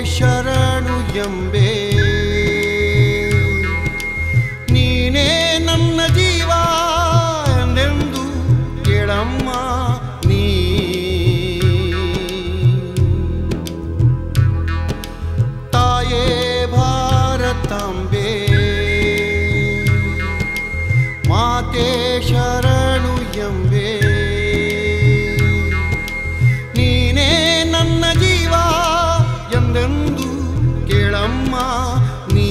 ಶರಣು ಎಂಬೆ ನೀನೇ ನನ್ನ ಜೀವ ಎಂದೆಂದು ಕೇಳಮ್ಮ ನೀ ತಾಯೇ ಭಾರತಾಂಬೆ ಮಾತೆ ಶರಣು ಎಂಬೆ ನೀನೇ ನನ್ನ ಜೀವ ಎಂದೆಂದು ಕೇಳಮ್ಮ ನೀ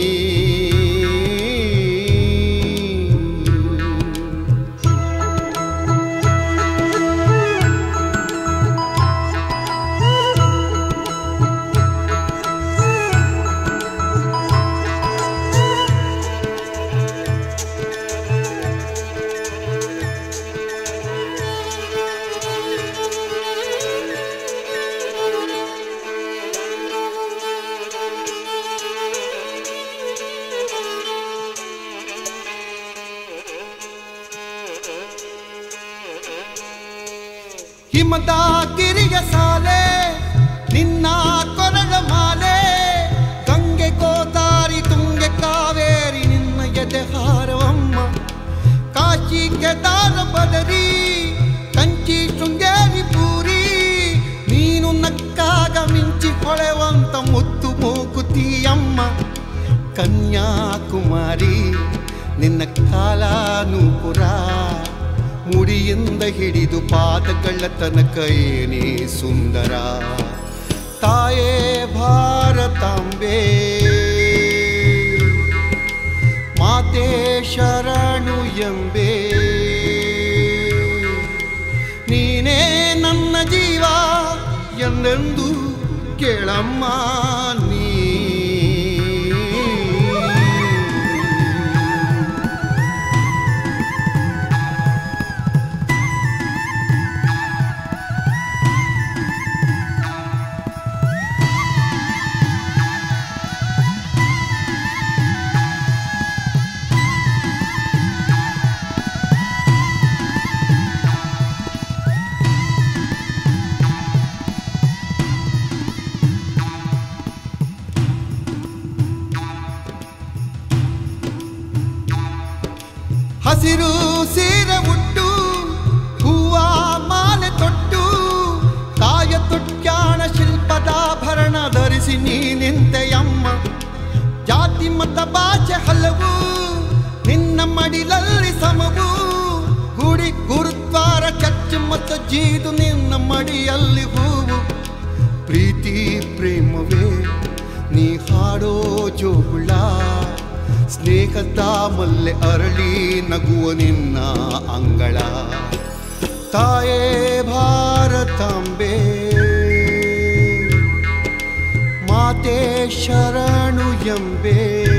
ಹಿಮದ ಕಿರಿಯ ಸಾಲೆ ನಿನ್ನ ಕೊರಳ ಮಾಲೆ ಗಂಗೆ ಗೋದಾರಿ ತುಂಗೆ ಕಾವೇರಿ ನಿನ್ನ ಎದೆ ಹಾರವಮ್ಮ ಕಾಶಿ ಕೆದಾರ ಬದರಿ ಕಂಚಿ ಶೃಂಗೇರಿ ಪೂರಿ ನೀನು ನಕ್ಕಾಗ ಮಿಂಚಿ ಹೊಳೆವಂತ ಮುತ್ತು ಮೂಗುತಿಯಮ್ಮ ಕನ್ಯಾಕುಮಾರಿ ನಿನ್ನ ಕಾಲಾನೂಪುರ ಮುಡಿಯಿಂದ ಹಿಡಿದು ಪಾದಗಳ ತನಕ ಏನೇ ಸುಂದರ ತಾಯೇ ಭಾರತಾಂಬೆ ಮಾತೆ ಶರಣು ಎಂಬೆ ನೀನೇ ನನ್ನ ಜೀವ ಎಂದೆಂದು ಕೇಳಮ್ಮ ನೀ ಹಸಿರು ಸೀರೆ ಉಟ್ಟು ಹೂವ ಮಾಲೆ ತೊಟ್ಟು ಕಾಯ ತೊಟ್ಯಾಣ ಶಿಲ್ಪದಾಭರಣ ಧರಿಸಿ ನೀ ನಿಂತೆಯಮ್ಮ ಜಾತಿ ಮತ ಭಾಷೆ ಹಲವು ನಿನ್ನ ಮಡಿಲಲ್ಲಿ ಸಮವು ಗುಡಿ ಗುರುದ್ವಾರ ಚರ್ಚ್ ಮತ್ತು ಜೀದು ನಿನ್ನ ಮಡಿಯಲ್ಲಿ ಹೂವು ಪ್ರೀತಿ ಪ್ರೇಮವೇ ನೀ ಹಾಡೋ ಜೋಗುಳ ಸ್ನೇಹದ ಮಲ್ಲೆ ಅರಳಿ ನಗುವ ನಿನ್ನ ಅಂಗಳ ತಾಯೇ ಭಾರತಾಂಬೆ ಮಾತೆ ಶರಣು ಎಂಬೆ